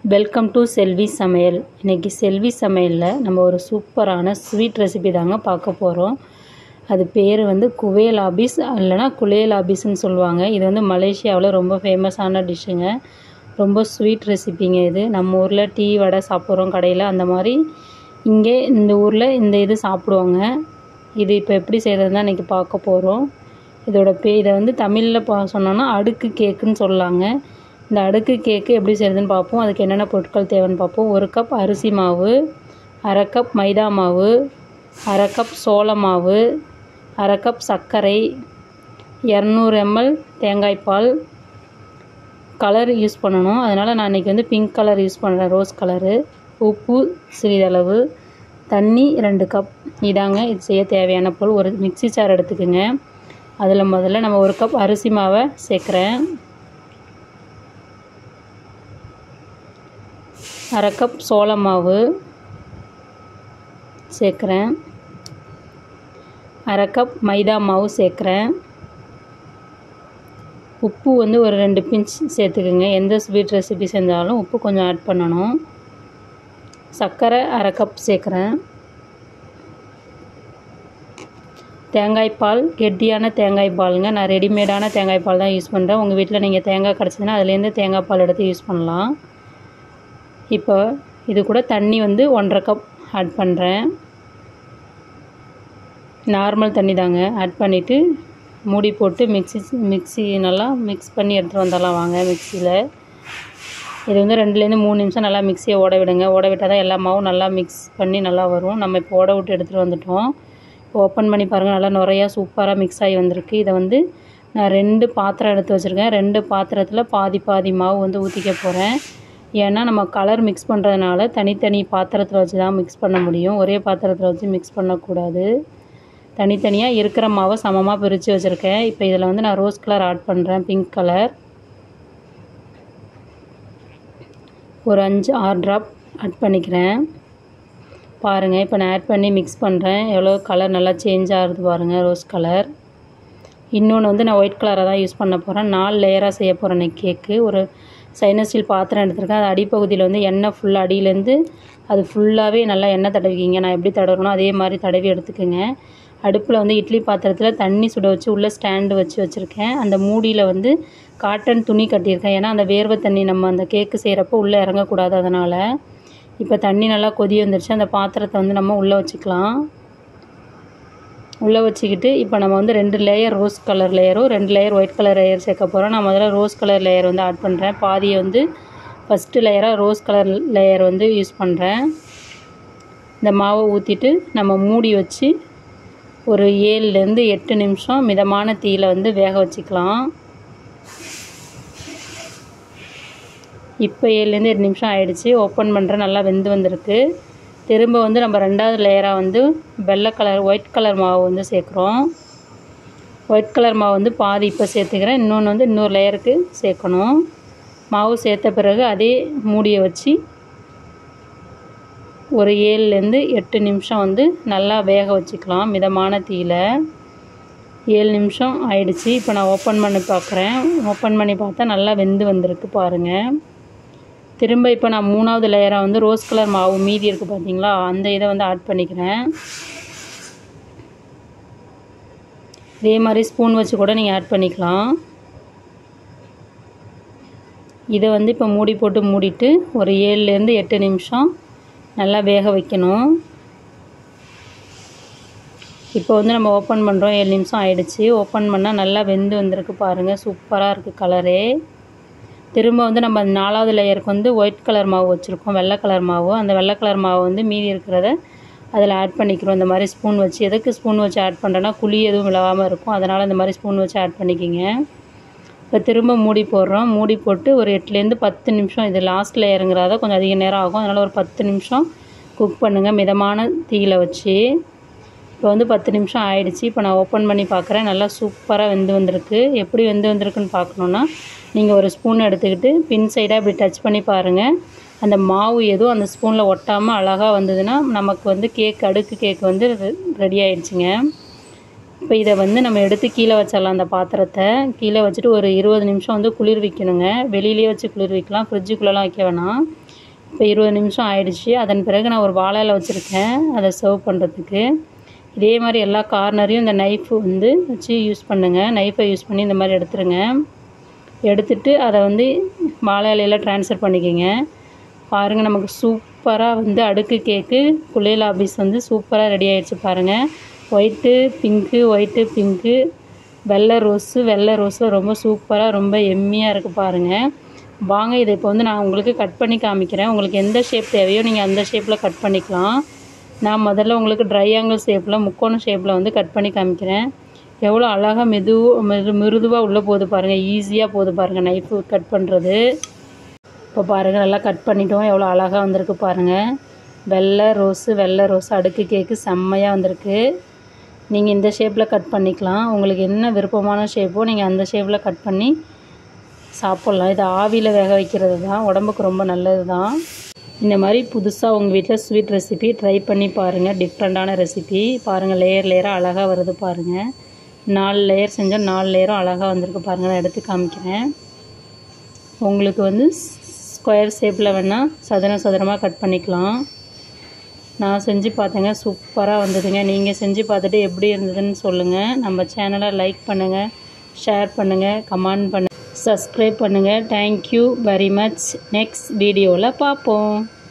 welcome to செல்வி சமையல் இன்றைக்கி செல்வி சமையலில் நம்ம ஒரு சூப்பரான ஸ்வீட் ரெசிபி தாங்க பார்க்க போகிறோம் அது பேர் வந்து குவேல் ஆபீஸ் இல்லைனா குலேல் ஆபீஸ்னு சொல்லுவாங்க இது வந்து மலேசியாவில் ரொம்ப ஃபேமஸான டிஷ்ஷுங்க ரொம்ப ஸ்வீட் ரெசிபிங்க இது நம்ம ஊரில் டீ வடை சாப்பிட்றோம் கடையில் அந்த மாதிரி இங்கே இந்த ஊரில் இந்த இது சாப்பிடுவாங்க இது இப்போ எப்படி செய்கிறதுன்னு தான் இன்றைக்கி பார்க்க போகிறோம் இதோட பே இதை வந்து தமிழில் பா சொன்னோன்னா அடுக்கு கேக்குன்னு சொல்லலாங்க இந்த அடுக்கு கேக்கு எப்படி செய்கிறதுன்னு பார்ப்போம் அதுக்கு என்னென்ன பொருட்கள் தேவைன்னு பார்ப்போம் ஒரு கப் அரிசி மாவு அரை கப் மைதா மாவு அரை கப் சோள மாவு அரை கப் சர்க்கரை இரநூறு எம்எல் தேங்காய் பால் கலர் யூஸ் பண்ணணும் அதனால் நான் இன்றைக்கி வந்து பிங்க் கலர் யூஸ் பண்ணுறேன் ரோஸ் கலரு உப்பு சிறிதளவு தண்ணி ரெண்டு கப் இதாங்க இது செய்ய தேவையான பொருள் ஒரு மிக்ஸி சார் எடுத்துக்கோங்க அதில் முதல்ல நம்ம ஒரு கப் அரிசி மாவை சேர்க்குறேன் அரை கப் சோள மாவு சேர்க்குறேன் அரை கப் மைதா மாவு சேர்க்குறேன் உப்பு வந்து ஒரு ரெண்டு பிஞ்ச் சேர்த்துக்குங்க எந்த ஸ்வீட் ரெசிபி செஞ்சாலும் உப்பு கொஞ்சம் ஆட் பண்ணணும் சர்க்கரை அரை கப் சேர்க்குறேன் தேங்காய் பால் கெட்டியான தேங்காய் பாலுங்க நான் ரெடிமேடான தேங்காய் பால் தான் யூஸ் பண்ணுறேன் உங்கள் வீட்டில் நீங்கள் தேங்காய் கிடச்சதுன்னா அதுலேருந்து தேங்காய் பால் எடுத்து யூஸ் பண்ணலாம் இப்போ இது கூட தண்ணி வந்து ஒன்றரை கப் ஆட் பண்ணுறேன் நார்மல் தண்ணி தாங்க ஆட் பண்ணிவிட்டு மூடி போட்டு மிக்ஸி மிக்ஸி நல்லா மிக்ஸ் பண்ணி எடுத்துகிட்டு வந்துடலாம் வாங்க மிக்சியில் இது வந்து ரெண்டுலேருந்து மூணு நிமிஷம் நல்லா மிக்சியை ஓட விடுங்க ஓட விட்டால் தான் எல்லா மாவும் நல்லா மிக்ஸ் பண்ணி நல்லா வரும் நம்ம இப்போ ஓட விட்டு எடுத்துகிட்டு வந்துட்டோம் இப்போ ஓப்பன் பண்ணி பாருங்கள் நல்லா நிறையா சூப்பராக மிக்ஸ் ஆகி வந்திருக்கு இதை வந்து நான் ரெண்டு பாத்திரம் எடுத்து வச்சுருக்கேன் ரெண்டு பாத்திரத்தில் பாதி பாதி மாவு வந்து ஊற்றிக்க போகிறேன் ஏன்னா நம்ம கலர் மிக்ஸ் பண்ணுறதுனால தனித்தனி பாத்திரத்தில் வச்சு தான் மிக்ஸ் பண்ண முடியும் ஒரே பாத்திரத்தில் வச்சு மிக்ஸ் பண்ணக்கூடாது தனித்தனியாக இருக்கிற மாவை சமமாக பிரித்து வச்சுருக்கேன் இப்போ இதில் வந்து நான் ரோஸ் கலர் ஆட் பண்ணுறேன் பிங்க் கலர் ஒரு அஞ்சு ஆறு ட்ராப் ஆட் பண்ணிக்கிறேன் பாருங்கள் இப்போ நான் ஆட் பண்ணி மிக்ஸ் பண்ணுறேன் எவ்வளோ கலர் நல்லா சேஞ்ச் ஆகுது பாருங்கள் ரோஸ் கலர் இன்னொன்று வந்து நான் ஒயிட் கலராக தான் யூஸ் பண்ண போகிறேன் நாலு லேயராக செய்ய போகிறேன் இன்னைக்கு கேக்கு ஒரு சைனஸ் ஸ்டீல் பாத்திரம் எடுத்திருக்கேன் அது அடிப்பகுதியில் வந்து எண்ணெய் ஃபுல்லாக அடியிலேருந்து அது ஃபுல்லாகவே நல்லா எண்ணெய் தடவிக்கிங்க நான் எப்படி தடவணும் அதே மாதிரி தடவி எடுத்துக்கோங்க அடுப்பில் வந்து இட்லி பாத்திரத்தில் தண்ணி சுட வச்சு உள்ளே ஸ்டாண்டு வச்சு வச்சுருக்கேன் அந்த மூடியில் வந்து காட்டன் துணி கட்டியிருக்கேன் ஏன்னா அந்த வேர்வை தண்ணி நம்ம அந்த கேக்கு செய்கிறப்போ உள்ளே இறங்கக்கூடாது அதனால் இப்போ தண்ணி நல்லா கொதி வந்துருச்சு அந்த பாத்திரத்தை வந்து நம்ம உள்ளே வச்சுக்கலாம் உள்ளே வச்சுக்கிட்டு இப்போ நம்ம வந்து ரெண்டு லேயர் ரோஸ் கலர் லேயரும் ரெண்டு லேயர் ஒயிட் கலர் லேயர் சேர்க்க போகிறோம் நான் முதல்ல ரோஸ் கலர் லேயர் வந்து ஆட் பண்ணுறேன் பாதியை வந்து ஃபஸ்ட்டு லேயராக ரோஸ் கலர் லேயர் வந்து யூஸ் பண்ணுறேன் இந்த மாவை ஊற்றிட்டு நம்ம மூடி வச்சு ஒரு ஏழுலேருந்து எட்டு நிமிஷம் மிதமான தீயில் வந்து வேக வச்சுக்கலாம் இப்போ ஏழுலேருந்து எட்டு நிமிஷம் ஆயிடுச்சு ஓப்பன் பண்ணுறேன் நல்லா வெந்து வந்திருக்கு திரும்ப வந்து நம்ம ரெண்டாவது லேயராக வந்து வெள்ளை கலர் ஒயிட் கலர் மாவு வந்து சேர்க்குறோம் ஒயிட் கலர் மாவு வந்து பாதி இப்போ சேர்த்துக்கிறேன் இன்னொன்று வந்து இன்னொரு லேயருக்கு சேர்க்கணும் மாவு சேர்த்த பிறகு அதே மூடியை வச்சு ஒரு ஏழுலேருந்து எட்டு நிமிஷம் வந்து நல்லா வேக வச்சுக்கலாம் மிதமான தீயில் ஏழு நிமிஷம் ஆயிடுச்சு இப்போ நான் ஓப்பன் பண்ணி பார்க்குறேன் ஓப்பன் பண்ணி பார்த்தா நல்லா வெந்து வந்திருக்கு பாருங்கள் திரும்ப இப்போ நான் மூணாவது லேயராக வந்து ரோஸ் கலர் மாவு மீதி இருக்குது பார்த்தீங்களா அந்த இதை வந்து ஆட் பண்ணிக்கிறேன் இதே மாதிரி ஸ்பூன் வச்சு கூட நீங்கள் ஆட் பண்ணிக்கலாம் இதை வந்து இப்போ மூடி போட்டு மூடிட்டு ஒரு ஏழுலேருந்து எட்டு நிமிஷம் நல்லா வேக வைக்கணும் இப்போ வந்து நம்ம ஓப்பன் பண்ணுறோம் ஏழு நிமிஷம் ஆயிடுச்சு ஓப்பன் பண்ணால் நல்லா வெந்து வந்திருக்கு பாருங்கள் சூப்பராக இருக்குது கலரே திரும்ப வந்து நம்ம நாலாவது லேயருக்கு வந்து ஒயிட் கலர் மாவு வச்சுருக்கோம் வெள்ளை கலர் மாவு அந்த வெள்ளை கலர் மாவு வந்து மீதி இருக்கிறத அதில் ஆட் பண்ணிக்கிறோம் இந்த மாதிரி ஸ்பூன் வச்சு எதுக்கு ஸ்பூன் வச்சு ஆட் பண்ணுறேன்னா குழி எதுவும் விழாமல் இருக்கும் அதனால் இந்த மாதிரி ஸ்பூன் வச்சு ஆட் பண்ணிக்கிங்க இப்போ திரும்ப மூடி போடுறோம் மூடி போட்டு ஒரு எட்டுலேருந்து பத்து நிமிஷம் இது லாஸ்ட் லேயருங்கிறத கொஞ்சம் அதிக நேரம் ஆகும் அதனால் ஒரு பத்து நிமிஷம் குக் பண்ணுங்கள் மிதமான தீயில் வச்சு இப்போ வந்து பத்து நிமிஷம் ஆயிடுச்சு இப்போ நான் ஓப்பன் பண்ணி பார்க்குறேன் நல்லா சூப்பராக வெந்து வந்திருக்கு எப்படி வெந்து வந்திருக்குன்னு பார்க்கணுன்னா நீங்கள் ஒரு ஸ்பூன் எடுத்துக்கிட்டு பின் சைடாக இப்படி டச் பண்ணி பாருங்கள் அந்த மாவு எதுவும் அந்த ஸ்பூனில் ஒட்டாமல் அழகாக வந்ததுன்னா நமக்கு வந்து கேக் அடுக்கு கேக் வந்து ரெடி ஆயிடுச்சுங்க இப்போ இதை வந்து நம்ம எடுத்து கீழே வச்சிடலாம் அந்த பாத்திரத்தை கீழே வச்சுட்டு ஒரு இருபது நிமிஷம் வந்து குளிர் வைக்கணுங்க வெளியிலே வச்சு குளிர் வைக்கலாம் ஃப்ரிட்ஜுக்குள்ளெலாம் வைக்க வேணாம் இப்போ இருபது நிமிஷம் ஆயிடுச்சு அதன் பிறகு நான் ஒரு வாழையில வச்சுருக்கேன் அதை சர்வ் பண்ணுறதுக்கு இதே மாதிரி எல்லா கார்னரையும் இந்த நைஃப் வந்து வச்சு யூஸ் பண்ணுங்கள் நைஃபை யூஸ் பண்ணி இந்த மாதிரி எடுத்துருங்க எடுத்துட்டு அதை வந்து வாழை இலையில ட்ரான்ஸ்ஃபர் பண்ணிக்கோங்க பாருங்கள் நமக்கு சூப்பராக வந்து அடுக்கு கேக்கு குலேல் ஆபீஸ் வந்து சூப்பராக ரெடி ஆயிடுச்சு பாருங்கள் ஒயிட்டு பிங்க்கு ஒயிட்டு பிங்க்கு வெள்ளை ரோஸு வெள்ளை ரோஸு ரொம்ப சூப்பராக ரொம்ப எம்மியாக இருக்குது பாருங்கள் வாங்க இதை இப்போ வந்து நான் உங்களுக்கு கட் பண்ணி காமிக்கிறேன் உங்களுக்கு எந்த ஷேப் தேவையோ நீங்கள் அந்த ஷேப்பில் கட் பண்ணிக்கலாம் நான் முதல்ல உங்களுக்கு ட்ரை ஆங்கிள் ஷேப்பில் முக்கோண ஷேப்பில் வந்து கட் பண்ணி காமிக்கிறேன் எவ்வளோ அழகாக மெது மெது மிருதுவாக உள்ளே போகுது பாருங்கள் ஈஸியாக போகுது பாருங்கள் நைஃபு கட் பண்ணுறது இப்போ பாருங்கள் நல்லா கட் பண்ணிட்டோம் எவ்வளோ அழகாக வந்திருக்கு பாருங்கள் வெள்ளை ரோஸு வெள்ளை ரோஸ் அடுக்கு கேக்கு செம்மையாக வந்திருக்கு நீங்கள் இந்த ஷேப்பில் கட் பண்ணிக்கலாம் உங்களுக்கு என்ன விருப்பமான ஷேப்போ நீங்கள் அந்த ஷேப்பில் கட் பண்ணி சாப்பிட்லாம் இது ஆவியில் வேக வைக்கிறது தான் உடம்புக்கு ரொம்ப நல்லது தான் இந்த மாதிரி புதுசாக உங்கள் வீட்டில் ஸ்வீட் ரெசிபி ட்ரை பண்ணி பாருங்கள் டிஃப்ரெண்ட்டான ரெசிபி பாருங்கள் லேயர் லேயராக அழகாக வருது பாருங்கள் நாலு லேயர் செஞ்சால் நாலு லேயரும் அழகாக வந்திருக்கு பாருங்கள் நான் எடுத்து காமிக்கிறேன் உங்களுக்கு வந்து ஸ்கொயர் ஷேப்பில் வேணால் சதுரம் சதுரமாக கட் பண்ணிக்கலாம் நான் செஞ்சு பார்த்தேங்க சூப்பராக வந்ததுங்க நீங்கள் செஞ்சு பார்த்துட்டு எப்படி இருந்ததுன்னு சொல்லுங்கள் நம்ம சேனலை லைக் பண்ணுங்கள் ஷேர் பண்ணுங்கள் கமெண்ட் பண்ணுங்கள் சப்ஸ்கிரைப் பண்ணுங்கள் தேங்க்யூ வெரி மச் நெக்ஸ்ட் வீடியோவில் பார்ப்போம்